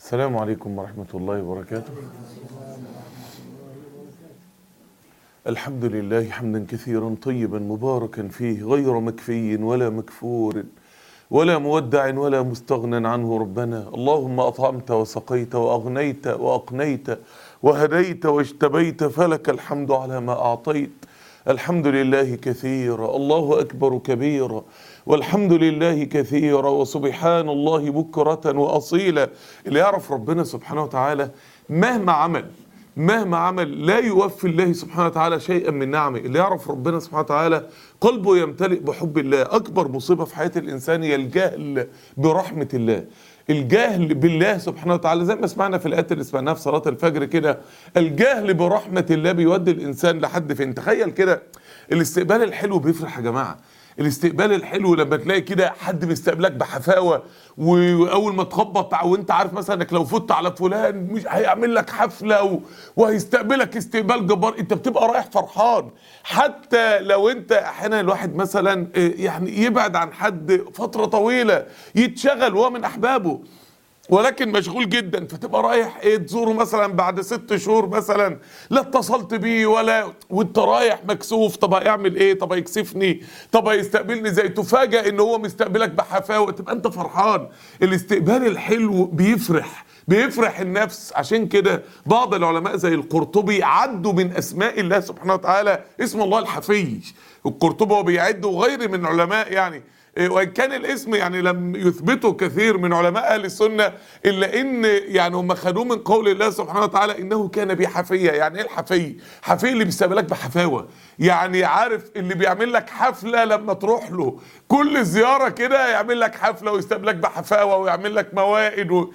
السلام عليكم ورحمة الله وبركاته الحمد لله حمدا كثيرا طيبا مباركا فيه غير مكفي ولا مكفور ولا مودع ولا مستغنى عنه ربنا اللهم أطعمت وسقيت وأغنيت وأقنيت وهديت واجتبيت فلك الحمد على ما أعطيت الحمد لله كثيرا الله أكبر كبيرا والحمد لله كثيرا وسبحان الله بكرة وأصيلا اللي يعرف ربنا سبحانه وتعالى مهما عمل مهما عمل لا يوفي الله سبحانه وتعالى شيئا من نعمه اللي يعرف ربنا سبحانه وتعالى قلبه يمتلئ بحب الله أكبر مصيبة في حياة الإنسان هي الجهل برحمة الله الجهل بالله سبحانه وتعالى زي ما سمعنا في الآيات اللي سمعناها في صلاة الفجر كده الجهل برحمة الله بيودي الإنسان لحد فين تخيل كده الاستقبال الحلو بيفرح يا جماعة الاستقبال الحلو لما تلاقي كده حد بيستقبلك بحفاوه واول ما تخبط وانت عارف مثلا انك لو فت على فلان مش هيعمل لك حفله و... وهيستقبلك استقبال جبار انت بتبقى رايح فرحان حتى لو انت احيانا الواحد مثلا يعني يبعد عن حد فتره طويله يتشغل وهو من احبابه ولكن مشغول جدا فتبقى رايح ايه تزوره مثلا بعد ست شهور مثلا لا اتصلت بيه ولا وانت رايح مكسوف طب هيعمل ايه طب هيكسفني طب هيستقبلني زي تفاجئ ان هو مستقبلك بحفاوه تبقى انت فرحان الاستقبال الحلو بيفرح بيفرح النفس عشان كده بعض العلماء زي القرطبي عدوا من اسماء الله سبحانه وتعالى اسم الله الحفي القرطبي هو بيعد وغيره من العلماء يعني وان كان الاسم يعني لم يثبته كثير من علماء اهل السنه الا ان يعني هم خدوه من قول الله سبحانه وتعالى انه كان بي حفيه يعني ايه الحفي حفي اللي بيستقبلك بحفاوه يعني عارف اللي بيعمل لك حفله لما تروح له كل زياره كده يعمل لك حفله ويستقبلك بحفاوه ويعمل لك موائد و...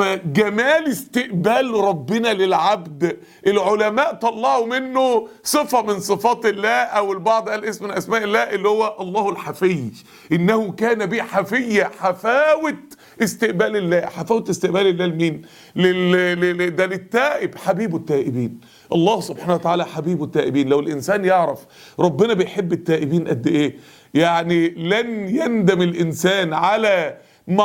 فجمال استقبال ربنا للعبد العلماء طلعوا منه صفه من صفات الله او البعض قال اسم من اسماء الله اللي هو الله الحفي انه كان بي حفيه حفاوه استقبال الله حفاوه استقبال الله لمين لل... لل... ده للتائب حبيب التائبين الله سبحانه وتعالى حبيب التائبين لو الانسان يعرف ربنا بيحب التائبين قد ايه يعني لن يندم الانسان على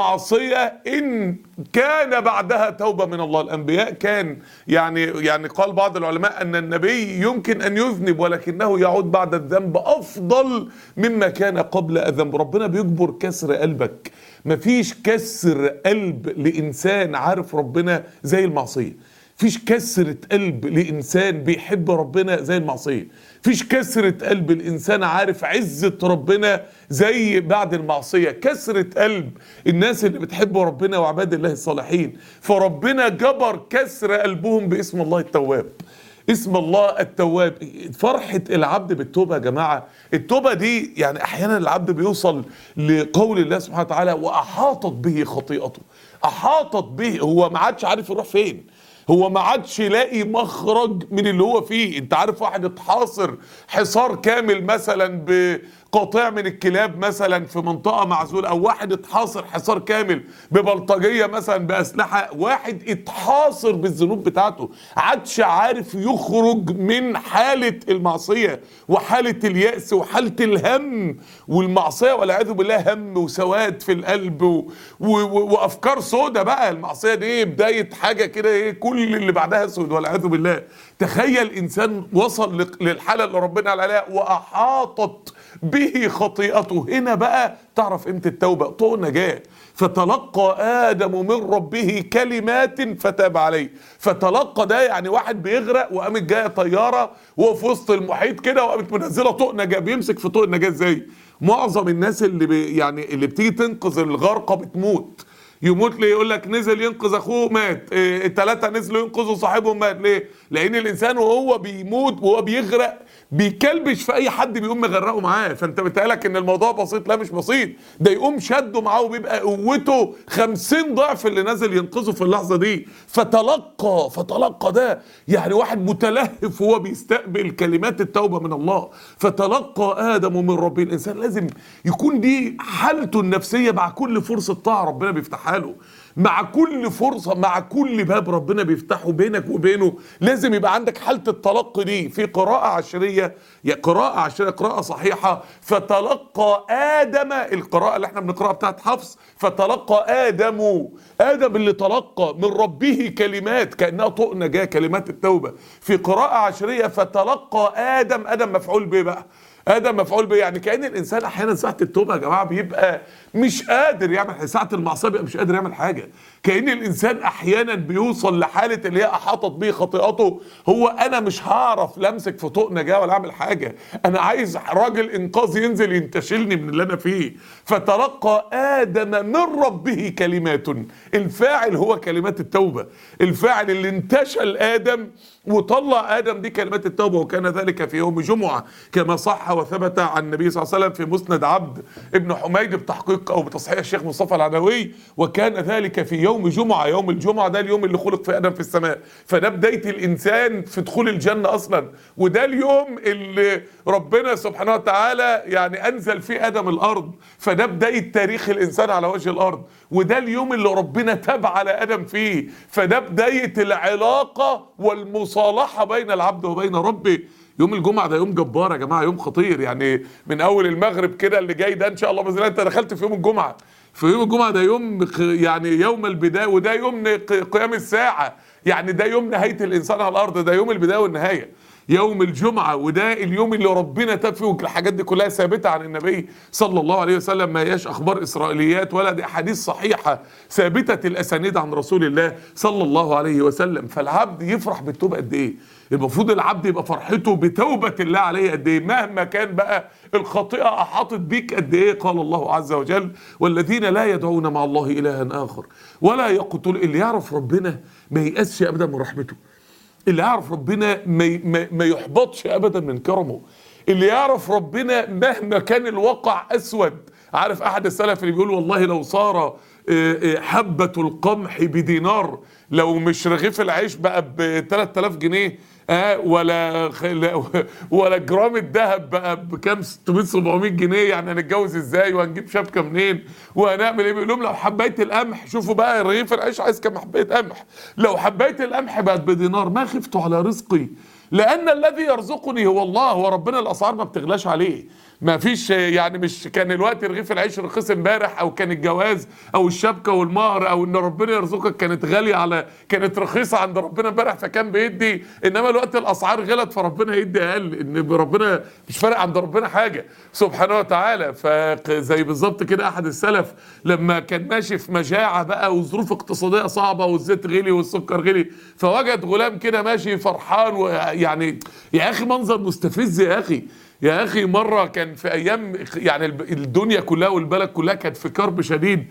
معصية إن كان بعدها توبة من الله الأنبياء كان يعني يعني قال بعض العلماء أن النبي يمكن أن يذنب ولكنه يعود بعد الذنب أفضل مما كان قبل الذنب ربنا بيجبر كسر قلبك مفيش كسر قلب لإنسان عارف ربنا زي المعصية فيش كسرة قلب لإنسان بيحب ربنا زي المعصية فيش كسرة قلب الإنسان عارف عزة ربنا زي بعد المعصية كسرة قلب الناس اللي بتحب ربنا وعباد الله الصالحين فربنا جبر كسر قلبهم باسم الله التواب اسم الله التواب فرحة العبد بالتوبة يا جماعة التوبة دي يعني أحيانا العبد بيوصل لقول الله سبحانه وتعالى وأحاطت به خطيئته أحاطت به هو ما عادش عارف يروح فين هو ما عادش يلاقي مخرج من اللي هو فيه انت عارف واحد اتحاصر حصار كامل مثلا بقطيع من الكلاب مثلا في منطقه معزوله او واحد اتحاصر حصار كامل ببلطجيه مثلا باسلحه واحد اتحاصر بالذنوب بتاعته عادش عارف يخرج من حاله المعصيه وحاله الياس وحاله الهم والمعصيه والعياذ بالله هم وسواد في القلب و... و... وافكار سودة بقى المعصيه دي بدايه حاجه كده ايه كل اللي بعدها اسود والعياذ بالله تخيل انسان وصل للحاله اللي ربنا قال عليها واحاطت به خطيئته هنا بقى تعرف قيمه التوبه طوق نجاه فتلقى ادم من ربه كلمات فتاب عليه فتلقى ده يعني واحد بيغرق وقامت جايه طياره وهو في وسط المحيط كده وقامت منزله طوق نجاه بيمسك في طوق النجاه ازاي معظم الناس اللي بي يعني اللي بتيجي تنقذ الغرقى بتموت يموت ليه يقول لك نزل ينقذ اخوه مات إيه الثلاثه نزلوا ينقذوا صاحبهم مات ليه لان الانسان وهو بيموت وهو بيغرق بيكلبش في اي حد بيقوم مغرقه معاه فانت بتقالك ان الموضوع بسيط لا مش بسيط ده يقوم شده معاه وبيبقى قوته خمسين ضعف اللي نازل ينقذه في اللحظه دي فتلقى فتلقى ده يعني واحد متلهف وهو بيستقبل كلمات التوبه من الله فتلقى ادم من ربه الانسان لازم يكون دي حالته النفسيه مع كل فرصه طاعه ربنا بيفتحها حاله مع كل فرصة مع كل باب ربنا بيفتحه بينك وبينه لازم يبقى عندك حالة التلقي دي في قراءة عشرية يا قراءة عشرية قراءة صحيحة فتلقى آدم القراءة اللي احنا بنقراها بتاعت حفص فتلقى آدم آدم اللي تلقى من ربه كلمات كأنها طوق نجاة كلمات التوبة في قراءة عشرية فتلقى آدم آدم مفعول به بقى ادم مفعول به يعني كان الانسان احيانا ساعه التوبه يا جماعه بيبقى مش قادر يعمل حاجة. ساعه المعصيه بيبقى مش قادر يعمل حاجه كان الانسان احيانا بيوصل لحاله اللي هي احاطت به خطيئته هو انا مش هعرف لا امسك في طوق نجاه ولا اعمل حاجه انا عايز راجل انقاذ ينزل ينتشلني من اللي انا فيه فتلقى ادم من ربه كلمات الفاعل هو كلمات التوبه الفاعل اللي انتشل ادم وطلع ادم دي كلمات التوبه وكان ذلك في يوم جمعه كما صح وثبت عن النبي صلى الله عليه وسلم في مسند عبد ابن حميد بتحقيق او بتصحيح الشيخ مصطفى العدوي وكان ذلك في يوم جمعه يوم الجمعه ده اليوم اللي خلق فيه ادم في السماء فده بدايه الانسان في دخول الجنه اصلا وده اليوم اللي ربنا سبحانه وتعالى يعني انزل فيه ادم الارض فده بدايه تاريخ الانسان على وجه الارض وده اليوم اللي ربنا تاب على ادم فيه فده بدايه العلاقه والمصالحه بين العبد وبين ربه يوم الجمعه ده يوم جبار يا جماعه يوم خطير يعني من اول المغرب كده اللي جاي ده ان شاء الله باذن الله انت دخلت في يوم الجمعه في يوم الجمعه ده يوم خ- يعني يوم البدايه وده يوم ق- قيام الساعه يعني ده يوم نهايه الانسان على الارض ده يوم البدايه والنهايه يوم الجمعة وده اليوم اللي ربنا تاب فيه والحاجات دي كلها ثابتة عن النبي صلى الله عليه وسلم ما هياش أخبار إسرائيليات ولا دي أحاديث صحيحة ثابتة الأسانيد عن رسول الله صلى الله عليه وسلم فالعبد يفرح بالتوبة قد إيه المفروض العبد يبقى فرحته بتوبة الله عليه قد إيه مهما كان بقى الخطيئة أحاطت بيك قد إيه قال الله عز وجل والذين لا يدعون مع الله إلها آخر ولا يقتل اللي يعرف ربنا ما ييأسش أبدا من رحمته اللي يعرف ربنا ما ي- ما ما يحبطش ابدا من كرمه اللي يعرف ربنا مهما كان الواقع اسود عارف احد السلف اللي بيقول والله لو صار آه، آه، حبة القمح بدينار لو مش رغيف العيش بقى ب 3000 جنيه آه ولا خ- لا- ولا جرام الذهب بقى بكام 600 700 جنيه يعني هنتجوز ازاي وهنجيب شبكه منين وهنعمل ايه بيقول لهم لو حبايه القمح شوفوا بقى رغيف العيش عايز كام حبايه قمح لو حبايه القمح بقت بدينار ما خفت على رزقي لان الذي يرزقني هو الله هو ربنا الاسعار ما بتغلاش عليه ما فيش يعني مش كان الوقت رغيف العيش رخيص امبارح او كان الجواز او الشبكه والمهر او ان ربنا يرزقك كانت غاليه على كانت رخيصه عند ربنا امبارح فكان بيدي انما الوقت الاسعار غلت فربنا يدي اقل ان ربنا مش فارق عند ربنا حاجه سبحانه وتعالى فزي بالظبط كده احد السلف لما كان ماشي في مجاعه بقى وظروف اقتصاديه صعبه والزيت غلي والسكر غلي فوجد غلام كده ماشي فرحان ويعني يا اخي منظر مستفز يا اخي يا اخي مره كان في ايام يعني الب- الدنيا كلها والبلد كلها كانت في كرب شديد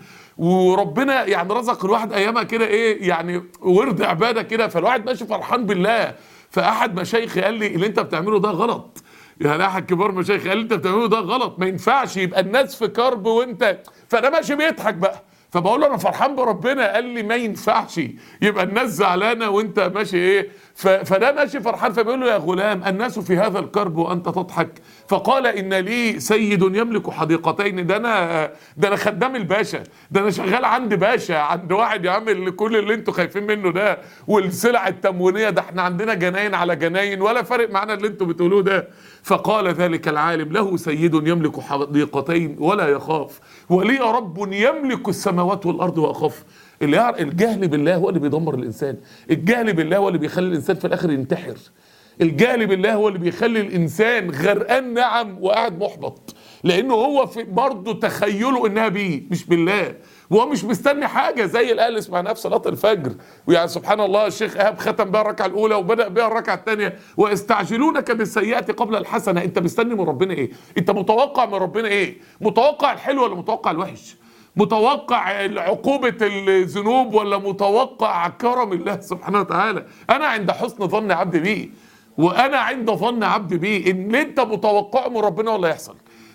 وربنا يعني رزق الواحد ايامها كده ايه يعني ورد عباده كده فالواحد ماشي فرحان بالله فاحد مشايخي قال لي اللي انت بتعمله ده غلط يعني احد كبار مشايخ قال لي انت بتعمله ده غلط ما ينفعش يبقى الناس في كرب وانت فانا ماشي بيضحك بقى فبقول له انا فرحان بربنا قال لي ما ينفعش يبقى الناس زعلانه وانت ماشي ايه ف- فده ماشي فرحان فبيقول له يا غلام الناس في هذا الكرب وانت تضحك فقال ان لي سيد يملك حديقتين ده انا ده انا خدام الباشا ده انا شغال عند باشا عند واحد يعمل كل اللي انتوا خايفين منه ده والسلع التموينيه ده احنا عندنا جناين على جناين ولا فارق معانا اللي انتوا بتقولوه ده فقال ذلك العالم له سيد يملك حديقتين ولا يخاف ولي رب يملك السماوات والارض واخاف اللي يعرف الجهل بالله هو اللي بيدمر الانسان الجهل بالله هو اللي بيخلي الانسان في الاخر ينتحر الجهل بالله هو اللي بيخلي الانسان غرقان نعم وقاعد محبط لانه هو في برضه تخيله انها بيه مش بالله وهو مش مستني حاجه زي الايه اللي اسمها نفس صلاه الفجر ويعني سبحان الله الشيخ ايهاب ختم بها الركعه الاولى وبدا بها الركعه الثانيه ويستعجلونك بالسيئات قبل الحسنه انت مستني من ربنا ايه انت متوقع من ربنا ايه متوقع الحلو ولا متوقع الوحش متوقع عقوبة الذنوب ولا متوقع كرم الله سبحانه وتعالى أنا عند حسن ظن عبد بي وأنا عند ظن عبد بي إن اللي أنت متوقعه من ربنا ولا يحصل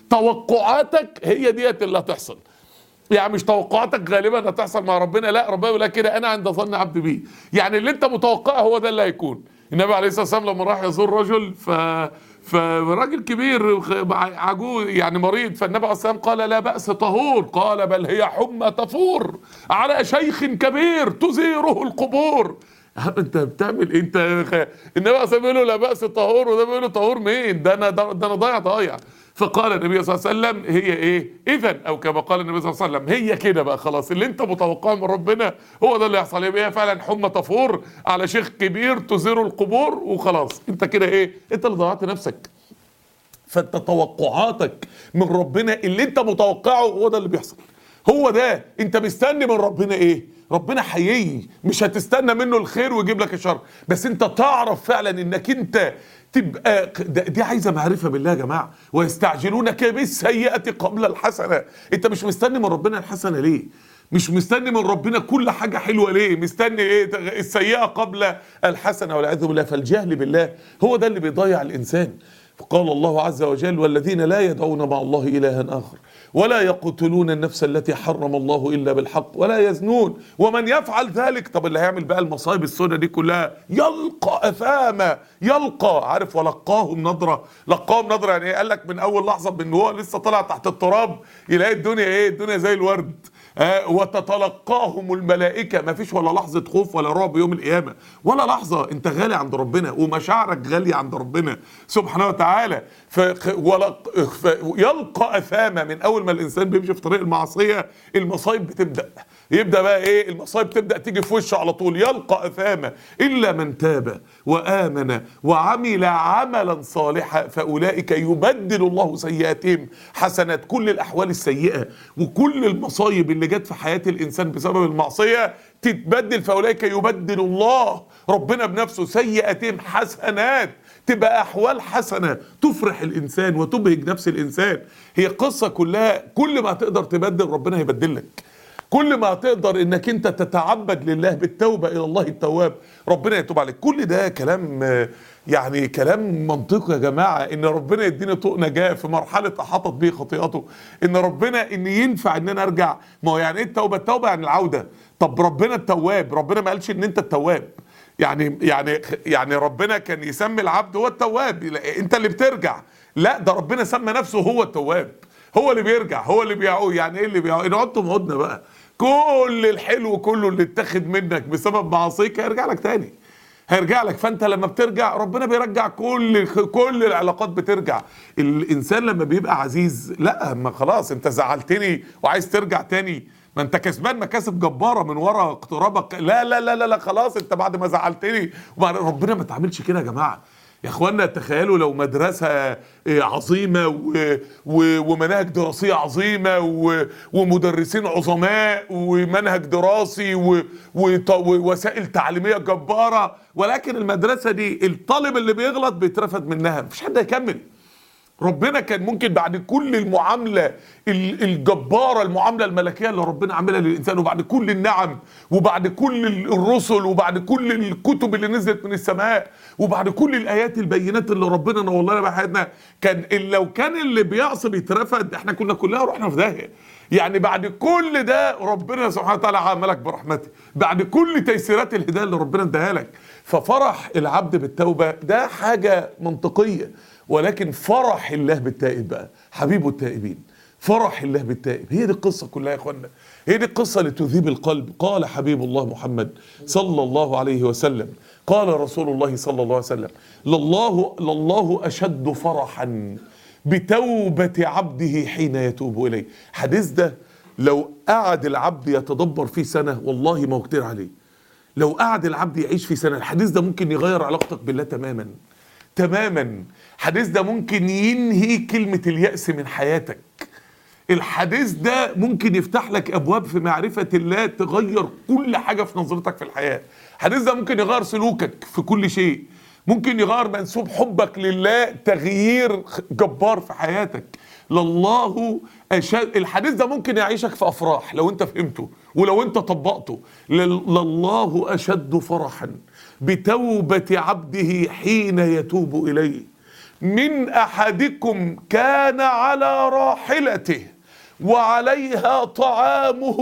توقعاتك هي ديت اللي هتحصل يعني مش توقعاتك غالبا هتحصل مع ربنا لا ربنا يقول لك كده انا عند ظن عبد بي يعني اللي انت متوقعه هو ده اللي هيكون النبي عليه الصلاه والسلام لما راح يزور رجل ف فراجل كبير عجوز يعني مريض فالنبي عليه الصلاه والسلام قال لا باس طهور قال بل هي حمى تفور على شيخ كبير تزيره القبور انت بتعمل إيه؟ انت النبي عليه الصلاه بيقول له لا باس طهور وده بيقول له طهور مين ده انا ده انا ضايع ضايع فقال النبي صلى الله عليه وسلم هي ايه اذا او كما قال النبي صلى الله عليه وسلم هي كده بقى خلاص اللي انت متوقعه من ربنا هو ده اللي يحصل يبقى هي فعلا حمى تفور على شيخ كبير تزير القبور وخلاص انت كده ايه انت اللي ضيعت نفسك فانت توقعاتك من ربنا اللي انت متوقعه هو ده اللي بيحصل هو ده انت مستني من ربنا ايه ربنا حيي مش هتستنى منه الخير ويجيب لك الشر بس انت تعرف فعلا انك انت تبقى دي عايزه معرفه بالله يا جماعه ويستعجلونك بالسيئه قبل الحسنه انت مش مستني من ربنا الحسنه ليه مش مستني من ربنا كل حاجه حلوه ليه مستني ايه السيئه قبل الحسنه والعياذ بالله فالجهل بالله هو ده اللي بيضيع الانسان فقال الله عز وجل والذين لا يدعون مع الله الها اخر ولا يقتلون النفس التي حرم الله الا بالحق ولا يزنون ومن يفعل ذلك طب اللي هيعمل بقى المصايب السوداء دي كلها يلقى اثاما يلقى عارف ولقاهم نظره لقاهم نظره يعني ايه قال لك من اول لحظه من هو لسه طالع تحت التراب يلاقي الدنيا ايه الدنيا زي الورد آه وتتلقاهم الملائكة ما فيش ولا لحظة خوف ولا رعب يوم القيامة ولا لحظة انت غالي عند ربنا ومشاعرك غالية عند ربنا سبحانه وتعالى ف... ف... يلقى أثامة من أول ما الإنسان بيمشي في طريق المعصية المصايب بتبدأ يبدأ بقى إيه المصايب تبدأ تيجي في وشه على طول يلقى أثامة إلا من تاب وآمن وعمل عملا صالحا فأولئك يبدل الله سيئاتهم حسنات كل الأحوال السيئة وكل المصايب اللي جت في حياة الإنسان بسبب المعصية تتبدل فأولئك يبدل الله ربنا بنفسه سيئاتهم حسنات تبقى أحوال حسنة تفرح الإنسان وتبهج نفس الإنسان هي قصة كلها كل ما تقدر تبدل ربنا هيبدل لك كل ما تقدر انك انت تتعبد لله بالتوبه الى الله التواب ربنا يتوب عليك كل ده كلام يعني كلام منطقي يا جماعه ان ربنا يديني طوق نجاه في مرحله احاطت به خطيئته ان ربنا ان ينفع ان انا ارجع ما هو يعني ايه التوبه التوبه يعني العوده طب ربنا التواب ربنا ما قالش ان انت التواب يعني يعني يعني ربنا كان يسمي العبد هو التواب انت اللي بترجع لا ده ربنا سمى نفسه هو التواب هو اللي بيرجع هو اللي بيعود يعني ايه اللي بيعود ان عدتم عدنا بقى كل الحلو كله اللي اتخذ منك بسبب معاصيك هيرجع لك تاني هيرجع لك فانت لما بترجع ربنا بيرجع كل كل العلاقات بترجع الانسان لما بيبقى عزيز لا ما خلاص انت زعلتني وعايز ترجع تاني ما انت كسبان مكاسب جباره من ورا اقترابك لا لا لا لا, لا خلاص انت بعد ما زعلتني ربنا ما تعملش كده يا جماعه يا اخوانا تخيلوا لو مدرسة عظيمة ومناهج دراسية عظيمة ومدرسين عظماء ومنهج دراسي ووسائل تعليمية جبارة ولكن المدرسة دي الطالب اللي بيغلط بيترفد منها مفيش حد هيكمل ربنا كان ممكن بعد كل المعاملة الجبارة المعاملة الملكية اللي ربنا عاملها للإنسان وبعد كل النعم وبعد كل الرسل وبعد كل الكتب اللي نزلت من السماء وبعد كل الآيات البينات اللي ربنا نور لنا بحياتنا كان لو كان اللي بيعصي بيترفد احنا كنا كلها رحنا في داهية يعني بعد كل ده ربنا سبحانه وتعالى عاملك برحمته بعد كل تيسيرات الهدايه اللي ربنا اداها لك ففرح العبد بالتوبه ده حاجه منطقيه ولكن فرح الله بالتائب بقى حبيب التائبين فرح الله بالتائب هي دي القصة كلها يا اخوانا هي دي القصة اللي تذيب القلب قال حبيب الله محمد صلى الله عليه وسلم قال رسول الله صلى الله عليه وسلم لله لله أشد فرحا بتوبة عبده حين يتوب إليه حديث ده لو قعد العبد يتدبر فيه سنة والله ما هو كتير عليه لو قعد العبد يعيش في سنة الحديث ده ممكن يغير علاقتك بالله تماما تماما الحديث ده ممكن ينهي كلمة اليأس من حياتك الحديث ده ممكن يفتح لك ابواب في معرفة الله تغير كل حاجة في نظرتك في الحياة الحديث ده ممكن يغير سلوكك في كل شيء ممكن يغير منسوب حبك لله تغيير جبار في حياتك لله أشد الحديث ده ممكن يعيشك في افراح لو انت فهمته ولو انت طبقته لله اشد فرحا بتوبة عبده حين يتوب اليه من احدكم كان على راحلته وعليها طعامه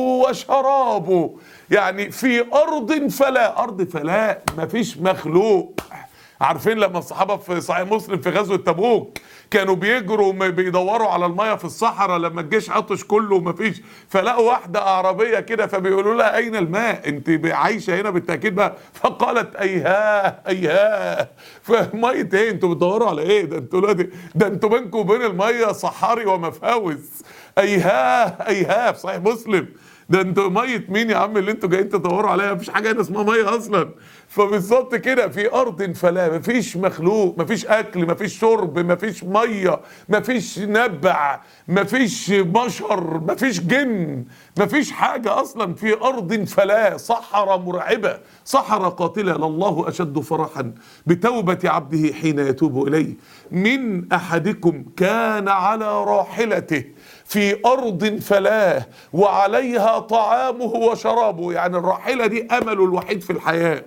وشرابه يعني في ارض فلا ارض فلا مفيش مخلوق عارفين لما الصحابه في صحيح مسلم في غزوه تبوك كانوا بيجروا م- بيدوروا على الميه في الصحراء لما الجيش عطش كله ومفيش فلقوا واحده اعرابيه كده فبيقولوا لها اين الماء انت ب- عايشه هنا بالتاكيد بقى فقالت ايها ايها فميه ايه انتوا بتدوروا على ايه ده انتوا دلوقتي ده انتوا بينكم وبين الميه صحاري ومفاوز ايها ايها في صحيح مسلم ده انتوا ميه مين يا عم اللي انتوا جايين تدوروا عليها مفيش حاجه هنا اسمها ميه اصلا فبالظبط كده في ارض فلا مفيش مخلوق مفيش اكل مفيش شرب مفيش ميه مفيش نبع مفيش بشر مفيش جن مفيش حاجه اصلا في ارض فلا صحراء مرعبه صحراء قاتله لله اشد فرحا بتوبه عبده حين يتوب اليه من احدكم كان على راحلته في أرض فلاه وعليها طعامه وشرابه يعني الراحلة دي أمله الوحيد في الحياة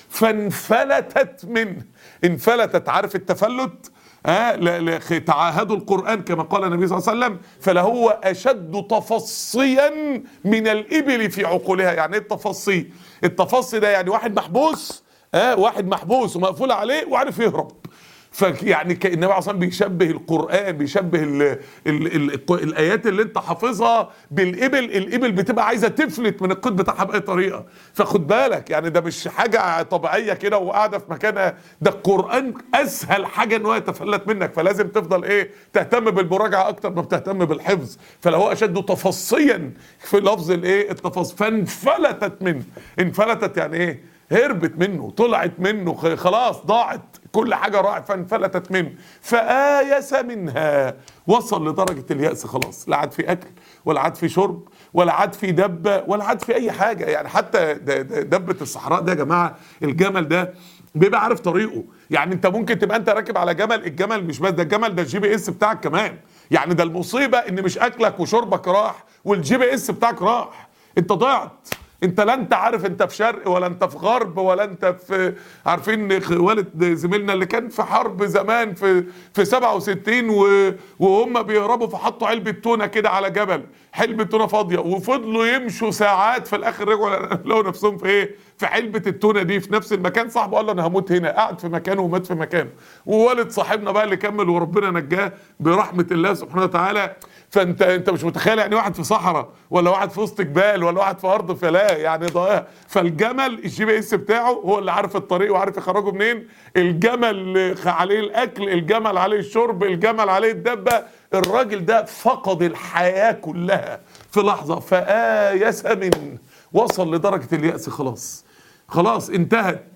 فانفلتت منه انفلتت عارف التفلت ها لا- لا- تعاهدوا القرآن كما قال النبي صلى الله عليه وسلم فلهو أشد تفصيا من الإبل في عقولها يعني إيه التفصي التفصي ده يعني واحد محبوس ها واحد محبوس ومقفول عليه وعارف يهرب فيعني ك- النبي عليه الصلاه والسلام بيشبه القران بيشبه ال ال ال الايات اللي انت حافظها بالابل الابل بتبقى عايزه تفلت من القيد بتاعها باي طريقه فخد بالك يعني ده مش حاجه طبيعيه كده وقاعده في مكانها ده القران اسهل حاجه ان هو يتفلت منك فلازم تفضل ايه تهتم بالمراجعه اكتر ما بتهتم بالحفظ فلو اشد تفصيا في لفظ الايه التفصيل فانفلتت منه انفلتت يعني ايه هربت منه طلعت منه خ- خلاص ضاعت كل حاجة راحت فانفلتت منه فآيس منها وصل لدرجة اليأس خلاص لا عاد في أكل ولا عاد في شرب ولا عاد في دبة ولا عاد في أي حاجة يعني حتى د- د- دبة الصحراء ده يا جماعة الجمل ده بيبقى عارف طريقه يعني انت ممكن تبقى انت راكب على جمل الجمل مش بس ده الجمل ده الجي بي اس بتاعك كمان يعني ده المصيبة ان مش اكلك وشربك راح والجي بي اس بتاعك راح انت ضعت انت لا انت عارف انت في شرق ولا انت في غرب ولا انت في عارفين خ- والد زميلنا اللي كان في حرب زمان في في 67 و- وهم بيهربوا فحطوا علبه تونه كده على جبل علبه تونه فاضيه وفضلوا يمشوا ساعات في الاخر رجعوا لقوا نفسهم في ايه في علبه التونه دي في نفس المكان صاحبه قال له انا هموت هنا قعد في مكانه ومات في مكانه ووالد صاحبنا بقى اللي كمل وربنا نجاه برحمه الله سبحانه وتعالى فانت انت مش متخيل يعني واحد في صحراء ولا واحد في وسط جبال ولا واحد في ارض فلاة يعني ضايع فالجمل الجي بي اس بتاعه هو اللي عارف الطريق وعارف يخرجه منين الجمل عليه الاكل الجمل عليه الشرب الجمل عليه الدبه الراجل ده فقد الحياه كلها في لحظه فآيس منه وصل لدرجه اليأس خلاص خلاص انتهت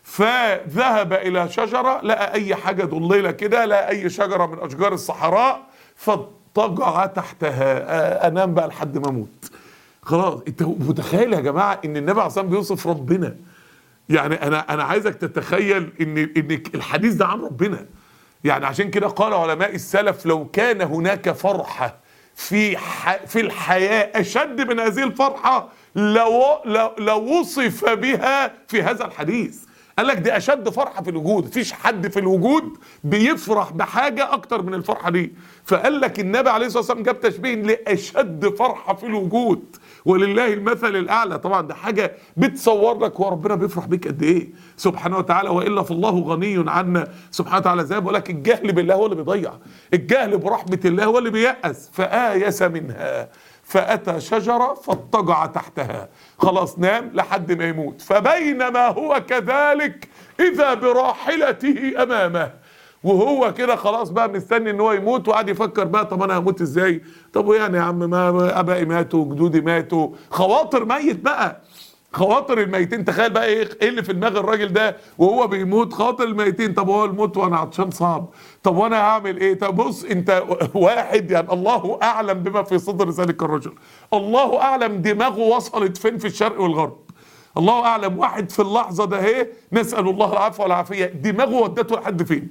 فذهب الى شجره لقى اي حاجه ضليله كده لقى اي شجره من اشجار الصحراء فاضطجع تحتها آه، انام بقى لحد ما اموت خلاص انت متخيل يا جماعه ان النبي عليه الصلاه والسلام بيوصف ربنا يعني انا انا عايزك تتخيل ان ان الحديث ده عن ربنا يعني عشان كده قال علماء السلف لو كان هناك فرحه في ح... في الحياه اشد من هذه الفرحه لو لو, لو وصف بها في هذا الحديث قال لك دي اشد فرحه في الوجود مفيش حد في الوجود بيفرح بحاجه اكتر من الفرحه دي فقال لك النبي عليه الصلاه والسلام جاب تشبيه لاشد فرحه في الوجود ولله المثل الاعلى طبعا ده حاجه بتصور لك هو ربنا بيفرح بيك قد ايه سبحانه وتعالى والا فالله غني عنا سبحانه وتعالى زي ما بقول لك الجهل بالله هو اللي بيضيع الجهل برحمه الله هو اللي بييأس فآيس منها فأتى شجرة فاضطجع تحتها خلاص نام لحد ما يموت فبينما هو كذلك إذا براحلته أمامه وهو كده خلاص بقى مستني ان هو يموت وقعد يفكر بقى طب انا هموت ازاي طب ويعني يا عم ما ابائي ماتوا جدودي ماتوا خواطر ميت بقى خواطر الميتين تخيل بقى ايه ايه اللي في دماغ الراجل ده وهو بيموت خاطر الميتين طب هو الموت وانا عطشان صعب طب وانا هعمل ايه طب بص انت واحد يعني الله اعلم بما في صدر ذلك الرجل الله اعلم دماغه وصلت فين في الشرق والغرب الله اعلم واحد في اللحظه ده اهي نسال الله العفو والعافيه دماغه ودته لحد فين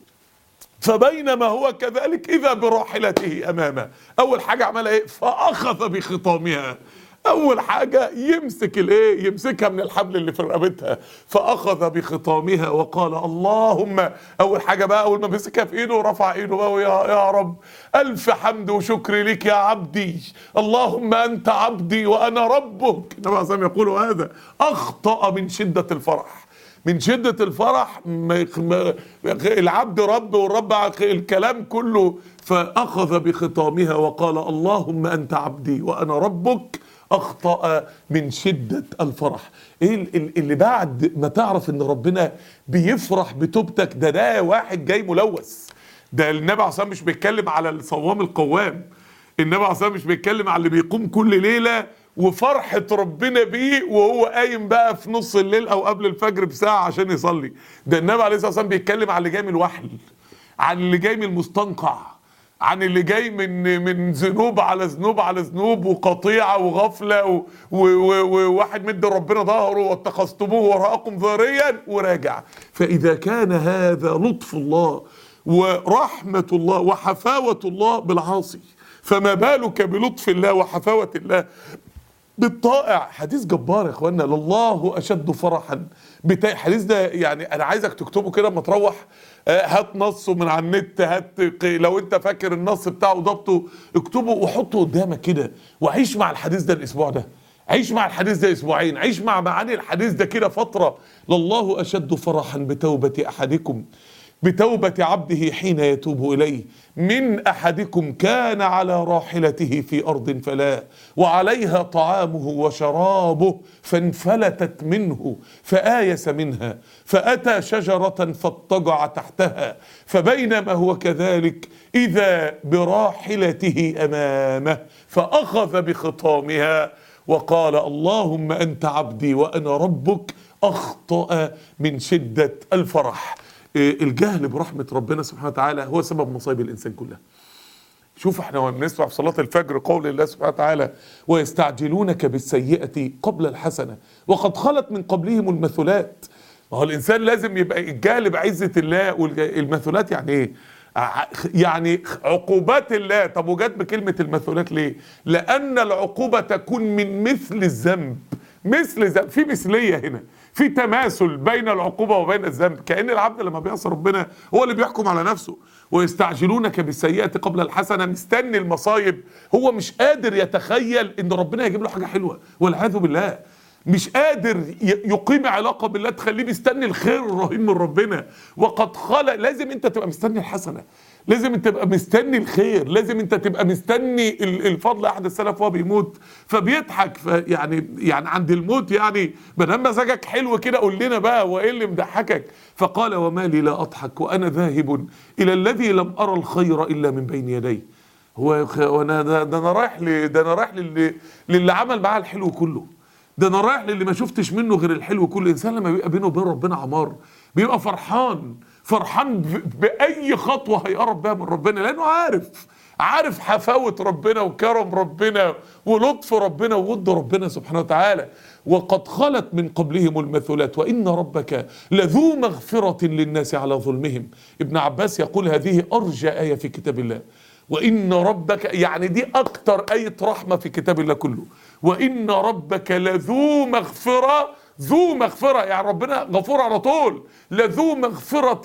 فبينما هو كذلك اذا براحلته امامه اول حاجه عملها ايه فاخذ بخطامها اول حاجه يمسك الايه يمسكها من الحبل اللي في رقبتها فاخذ بخطامها وقال اللهم اول حاجه بقى اول ما مسكها في ايده رفع ايده بقى ويا يا رب الف حمد وشكر لك يا عبدي اللهم انت عبدي وانا ربك النبي عليه الصلاه والسلام يقول هذا اخطا من شده الفرح من شدة الفرح ما يخ- ما- العبد رب والرب عق- الكلام كله فأخذ بخطامها وقال اللهم أنت عبدي وأنا ربك أخطأ من شدة الفرح إيه ال- ال- اللي بعد ما تعرف إن ربنا بيفرح بتوبتك ده ده واحد جاي ملوث ده النبي عليه الصلاة والسلام مش بيتكلم على الصوام القوام النبي عليه الصلاة والسلام مش بيتكلم على اللي بيقوم كل ليلة وفرحة ربنا بيه وهو قايم بقى في نص الليل أو قبل الفجر بساعة عشان يصلي ده النبي عليه الصلاة والسلام بيتكلم على اللي جاي من الوحل عن اللي جاي من المستنقع عن اللي جاي من من ذنوب على ذنوب على ذنوب وقطيعه وغفله و- و- و- وواحد مد ربنا ظهره واتخذتموه وراءكم ظهريا وراجع فاذا كان هذا لطف الله ورحمه الله وحفاوه الله بالعاصي فما بالك بلطف الله وحفاوه الله بالطائع حديث جبار يا اخوانا لله اشد فرحا بتا... الحديث ده يعني انا عايزك تكتبه كده اما تروح آه، هات نصه من على النت هات ق- لو انت فاكر النص بتاعه ضبطه اكتبه وحطه قدامك كده وعيش مع الحديث ده الاسبوع ده عيش مع الحديث ده اسبوعين عيش مع معاني الحديث ده كده فتره لله اشد فرحا بتوبه احدكم بتوبة عبده حين يتوب إليه من أحدكم كان على راحلته في أرض فلا وعليها طعامه وشرابه فانفلتت منه فآيس منها فأتى شجرة فاضطجع تحتها فبينما هو كذلك إذا براحلته أمامه فأخذ بخطامها وقال اللهم أنت عبدي وأنا ربك أخطأ من شدة الفرح إيه، الجهل برحمة ربنا سبحانه وتعالى هو سبب مصايب الإنسان كلها شوف احنا واحنا بنسمع في صلاة الفجر قول الله سبحانه وتعالى ويستعجلونك بالسيئة قبل الحسنة وقد خلت من قبلهم المثلات ما هو الإنسان لازم يبقى الجهل بعزة الله والمثلات يعني إيه؟ ع- يعني عقوبات الله طب وجت بكلمة المثلات ليه؟ لأن العقوبة تكون من مثل الذنب مثل الذنب في مثلية هنا في تماثل بين العقوبة وبين الذنب كأن العبد لما بيعصي ربنا هو اللي بيحكم على نفسه ويستعجلونك بالسيئة قبل الحسنة مستني المصايب هو مش قادر يتخيل ان ربنا يجيب له حاجة حلوة والعياذ بالله مش قادر ي- يقيم علاقة بالله تخليه مستني الخير الرهيب من ربنا وقد خلق لازم انت تبقى مستني الحسنة لازم انت تبقى مستني الخير لازم انت تبقى مستني ال- الفضل احد السلف وهو بيموت فبيضحك يعني يعني عند الموت يعني ما دام مزاجك حلو كده قول لنا بقى هو ايه اللي مضحكك فقال وما لي لا اضحك وانا ذاهب الى الذي لم ارى الخير الا من بين يديه هو يا أخي- وانا ده, ده انا رايح ل- ده انا رايح للي, للي عمل معاه الحلو كله ده انا رايح للي ما شفتش منه غير الحلو كل انسان لما بيبقى بينه وبين ربنا عمار بيبقى فرحان فرحان ب- باي خطوه هيقرب بيها من ربنا لانه عارف عارف حفاوة ربنا وكرم ربنا ولطف ربنا وود ربنا سبحانه وتعالى وقد خلت من قبلهم المثلات وإن ربك لذو مغفرة للناس على ظلمهم ابن عباس يقول هذه أرجى آية في كتاب الله وإن ربك يعني دي أكتر آية رحمة في كتاب الله كله وإن ربك لذو مغفرة ذو مغفرة يعني ربنا غفور على طول لذو مغفرة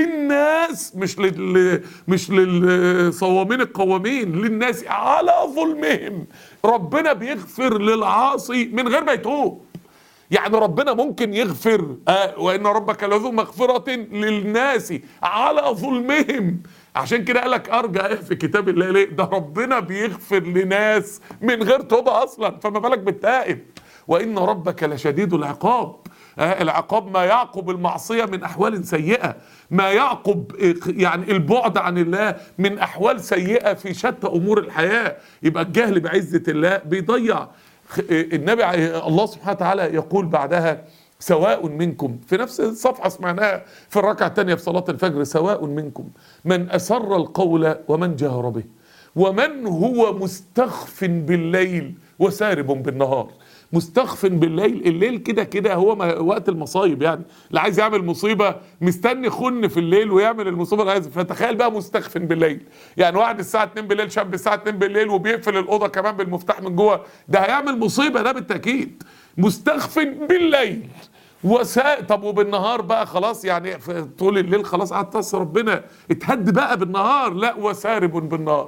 للناس مش لل مش للصوامين القوامين للناس على ظلمهم ربنا بيغفر للعاصي من غير ما يتوب يعني ربنا ممكن يغفر آه وان ربك لذو مغفرة للناس على ظلمهم عشان كده قالك ارجع ايه في كتاب الله ليه ده ربنا بيغفر لناس من غير توبة اصلا فما بالك بالتائب وان ربك لشديد العقاب آه العقاب ما يعقب المعصية من أحوال سيئة ما يعقب آه، يعني البعد عن الله من أحوال سيئة في شتى أمور الحياة يبقى الجهل بعزة الله بيضيع خ- آه، النبي ع- الله سبحانه وتعالى يقول بعدها سواء منكم في نفس الصفحة سمعناها في الركعة الثانية في صلاة الفجر سواء منكم من أسر القول ومن جهر به ومن هو مستخف بالليل وسارب بالنهار مستخف بالليل الليل كده كده هو ما- وقت المصايب يعني اللي عايز يعمل مصيبه مستني خن في الليل ويعمل المصيبه اللي عايز فتخيل بقى مستخف بالليل يعني واحد الساعه 2 بالليل شاب الساعه 2 بالليل وبيقفل الاوضه كمان بالمفتاح من جوه ده هيعمل مصيبه ده بالتاكيد مستخف بالليل وسا طب وبالنهار بقى خلاص يعني في طول الليل خلاص قعدت تصل ربنا اتهد بقى بالنهار لا وسارب بالنار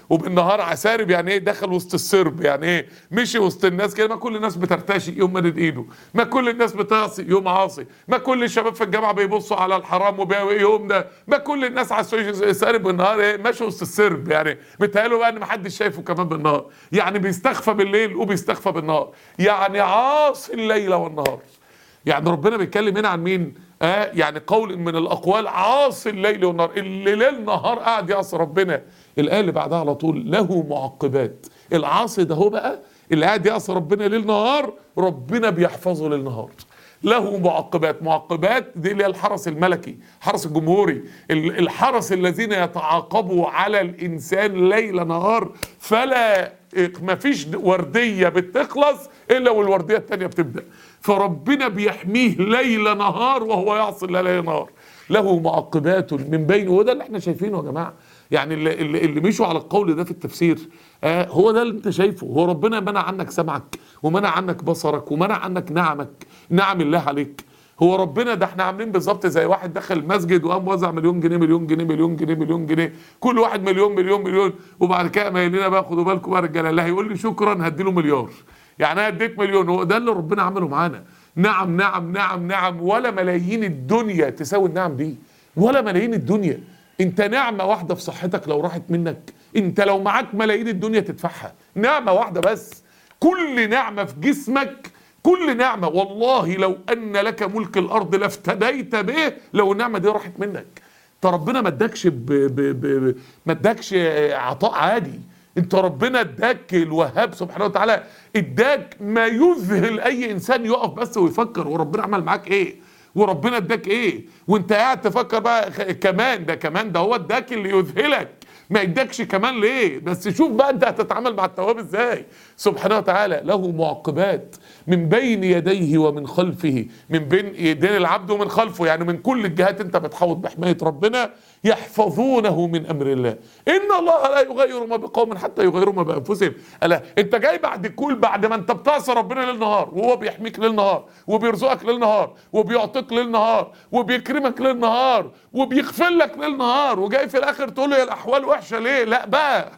وبالنهار عسارب يعني ايه دخل وسط السرب يعني ايه مشي وسط الناس كده ما كل الناس بترتشي يوم مدد ايده ما كل الناس بتعصي يوم عاصي ما كل الشباب في الجامعه بيبصوا على الحرام ويوم ده ما كل الناس على السوشيال سارب بالنهار ايه ماشي وسط السرب يعني متهيأله بقى ان ما حدش شايفه كمان بالنهار يعني بيستخفى بالليل وبيستخفى بالنهار يعني عاصي الليل والنهار يعني ربنا بيتكلم هنا عن مين آه يعني قول من الاقوال عاصي الليل والنهار اللي ليل نهار قاعد يعصي ربنا الايه اللي بعدها على طول له معقبات العاصي ده هو بقى اللي قاعد يعصي ربنا ليل نهار ربنا بيحفظه ليل نهار له معقبات معقبات دي اللي هي الحرس الملكي الحرس الجمهوري ال- الحرس الذين يتعاقبوا على الانسان ليل نهار فلا ما فيش ورديه بتخلص الا والورديه الثانيه بتبدا فربنا بيحميه ليل نهار وهو يعصي الله ليل نهار له معقبات من بين وده اللي احنا شايفينه يا جماعه يعني اللي, اللي, اللي مشوا على القول ده في التفسير آه هو ده اللي انت شايفه هو ربنا منع عنك سمعك ومنع عنك بصرك ومنع عنك نعمك نعم الله عليك هو ربنا ده احنا عاملين بالظبط زي واحد دخل المسجد وقام وزع مليون جنيه مليون جنيه مليون جنيه مليون جنيه كل واحد مليون مليون مليون وبعد كده ما لنا بقى خدوا بالكم بقى يا رجاله اللي هيقول لي شكرا هديله مليار يعني انا اديت مليون هو ده اللي ربنا عمله معانا نعم نعم نعم نعم ولا ملايين الدنيا تساوي النعم دي ولا ملايين الدنيا انت نعمه واحده في صحتك لو راحت منك انت لو معاك ملايين الدنيا تدفعها نعمه واحده بس كل نعمه في جسمك كل نعمه والله لو ان لك ملك الارض لافتديت به لو النعمه دي راحت منك انت ربنا ما ادكش ب... ب... ب... ما ادكش عطاء عادي انت ربنا اداك الوهاب سبحانه وتعالى اداك ما يذهل اي انسان يقف بس ويفكر وربنا عمل معاك ايه وربنا اداك ايه وانت قاعد تفكر بقى خ- كمان ده كمان ده هو اداك اللي يذهلك ما اداكش كمان ليه بس شوف بقى انت هتتعامل مع التواب ازاي سبحانه وتعالى له معقبات من بين يديه ومن خلفه من بين يدين العبد ومن خلفه يعني من كل الجهات انت بتحوط بحمايه ربنا يحفظونه من امر الله ان الله لا يغير ما بقوم حتى يغيروا ما بانفسهم الا انت جاي بعد كل بعد ما انت بتعصي ربنا ليل نهار وهو بيحميك ليل نهار وبيرزقك ليل نهار وبيعطيك ليل نهار وبيكرمك ليل نهار وبيغفر لك ليل نهار وجاي في الاخر تقول له يا الاحوال وحشه ليه لا بقى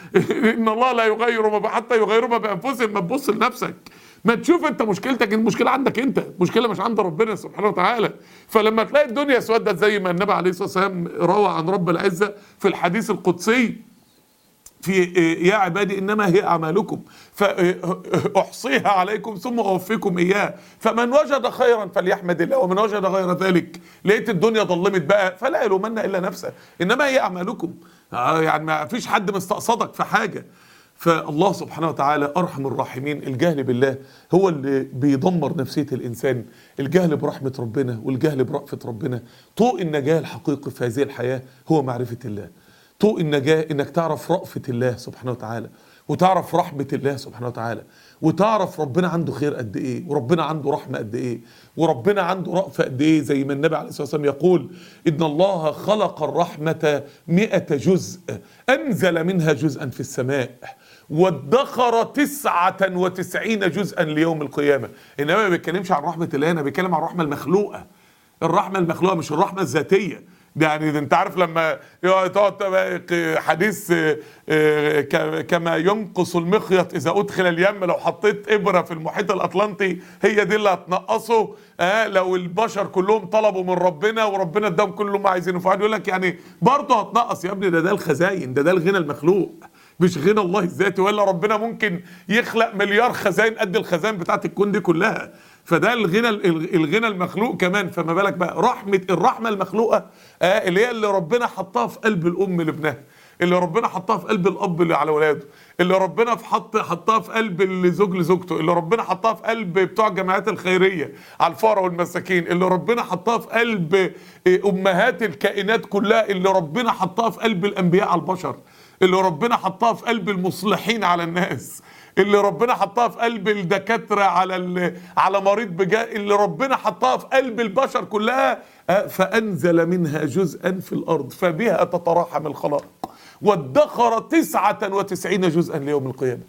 ان الله لا يغير ما ب- حتى يغيروا ما بانفسهم ما تبص لنفسك ما تشوف انت مشكلتك المشكله عندك انت مشكله مش عند ربنا سبحانه وتعالى فلما تلاقي الدنيا اسودت زي ما النبي عليه الصلاه والسلام روى عن رب العزه في الحديث القدسي في يا عبادي انما هي اعمالكم فاحصيها عليكم ثم اوفيكم اياه فمن وجد خيرا فليحمد الله ومن وجد غير ذلك لقيت الدنيا ظلمت بقى فلا يلومن الا نفسه انما هي اعمالكم آه يعني ما فيش حد مستقصدك في حاجه فالله سبحانه وتعالى ارحم الراحمين الجهل بالله هو اللي بيدمر نفسيه الانسان الجهل برحمه ربنا والجهل برأفه ربنا طوق النجاه الحقيقي في هذه الحياه هو معرفه الله طوق النجاة انك تعرف رأفة الله سبحانه وتعالى وتعرف رحمة الله سبحانه وتعالى وتعرف ربنا عنده خير قد ايه وربنا عنده رحمة قد ايه وربنا عنده رأفة قد ايه زي ما النبي عليه الصلاة والسلام يقول إن الله خلق الرحمة مئة جزء أنزل منها جزءا في السماء وادخر تسعة وتسعين جزءا ليوم القيامة إنما ما بيتكلمش عن رحمة الله أنا بيتكلم عن الرحمة المخلوقة الرحمة المخلوقة مش الرحمة الذاتية ده يعني ده انت عارف لما يقعد تقعد تبقى حديث آه، آه، ك- كما ينقص المخيط اذا ادخل اليم لو حطيت ابره في المحيط الاطلنطي هي دي اللي هتنقصه آه لو البشر كلهم طلبوا من ربنا وربنا اداهم كل اللي هم عايزينه فقعد يقول لك يعني برضه هتنقص يا ابني ده ده الخزاين ده ده الغنى المخلوق مش غنى الله الذاتي ولا ربنا ممكن يخلق مليار خزائن قد الخزائن بتاعت الكون دي كلها فده الغنى الغنى المخلوق كمان فما بالك بقى رحمه الرحمه المخلوقه آه اللي هي اللي ربنا حطها في قلب الام لابنها اللي ربنا حطها في قلب الاب اللي على ولاده اللي ربنا في حط حطها في قلب الزوج لزوجته اللي ربنا حطها في قلب بتوع الجمعيات الخيريه على الفقراء والمساكين اللي ربنا حطها في قلب آه، امهات الكائنات كلها اللي ربنا حطها في قلب الانبياء على البشر اللي ربنا حطها في قلب المصلحين على الناس اللي ربنا حطها في قلب الدكاترة على ال- على مريض بجاء اللي ربنا حطها في قلب البشر كلها آه، فأنزل منها جزءا في الأرض فبها تتراحم الخلائق وادخر تسعة وتسعين جزءا ليوم القيامة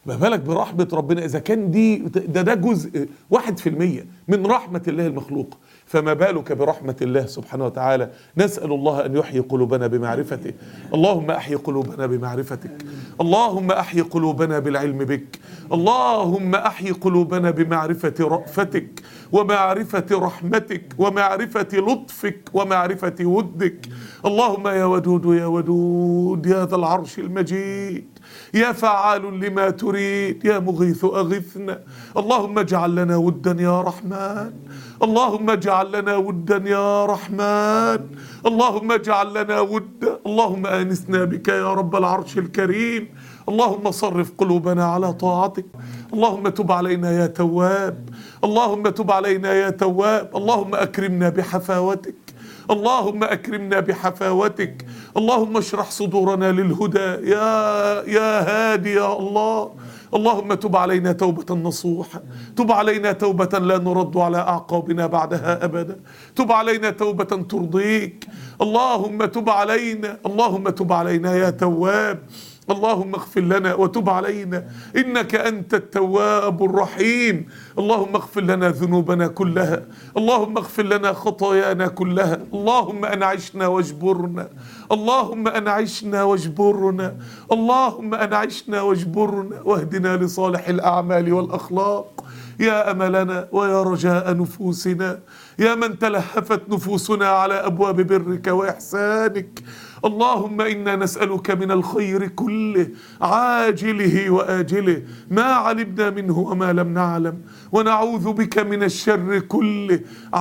ما بالك برحمة ربنا إذا كان دي ده ده جزء واحد في المية من رحمة الله المخلوق فما بالك برحمة الله سبحانه وتعالى نسأل الله أن يحيي قلوبنا بمعرفته اللهم أحيي قلوبنا بمعرفتك اللهم أحيي قلوبنا بالعلم بك اللهم أحيي قلوبنا بمعرفة رأفتك ومعرفة رحمتك ومعرفة لطفك ومعرفة ودك اللهم يا ودود يا ودود يا ذا العرش المجيد يا فعال لما تريد يا مغيث أغثنا اللهم اجعل لنا ودا يا رحمن اللهم اجعل لنا ودا يا رحمن اللهم اجعل لنا ودا اللهم آنسنا بك يا رب العرش الكريم اللهم صرف قلوبنا على طاعتك اللهم تب علينا يا تواب اللهم تب علينا يا تواب اللهم أكرمنا بحفاوتك اللهم اكرمنا بحفاوتك اللهم اشرح صدورنا للهدى يا يا هادي يا الله اللهم تب علينا توبة نصوحة تب علينا توبة لا نرد على أعقابنا بعدها أبدا تب علينا توبة ترضيك اللهم تب علينا اللهم تب علينا يا تواب اللهم اغفر لنا وتب علينا انك انت التواب الرحيم اللهم اغفر لنا ذنوبنا كلها اللهم اغفر لنا خطايانا كلها اللهم انعشنا واجبرنا اللهم انعشنا واجبرنا اللهم انعشنا واجبرنا واهدنا لصالح الاعمال والاخلاق يا املنا ويا رجاء نفوسنا يا من تلهفت نفوسنا على ابواب برك واحسانك اللهم انا نسالك من الخير كله عاجله واجله ما علمنا منه وما لم نعلم ونعوذ بك من الشر كله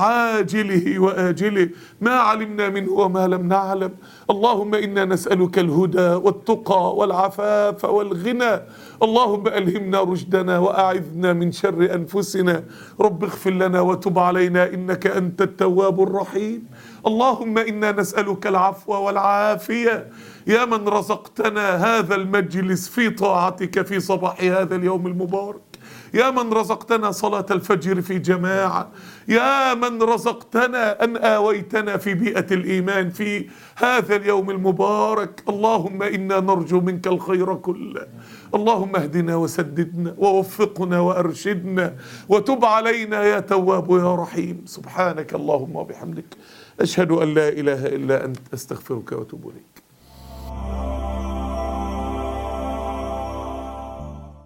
عاجله واجله ما علمنا منه وما لم نعلم اللهم انا نسالك الهدى والتقى والعفاف والغنى اللهم الهمنا رشدنا واعذنا من شر انفسنا رب اغفر لنا وتب علينا انك انت التواب الرحيم اللهم انا نسالك العفو والعافيه يا من رزقتنا هذا المجلس في طاعتك في صباح هذا اليوم المبارك يا من رزقتنا صلاة الفجر في جماعة يا من رزقتنا أن آويتنا في بيئة الإيمان في هذا اليوم المبارك اللهم إنا نرجو منك الخير كله اللهم اهدنا وسددنا ووفقنا وأرشدنا وتب علينا يا تواب يا رحيم سبحانك اللهم وبحمدك أشهد أن لا إله إلا أنت أستغفرك وأتوب إليك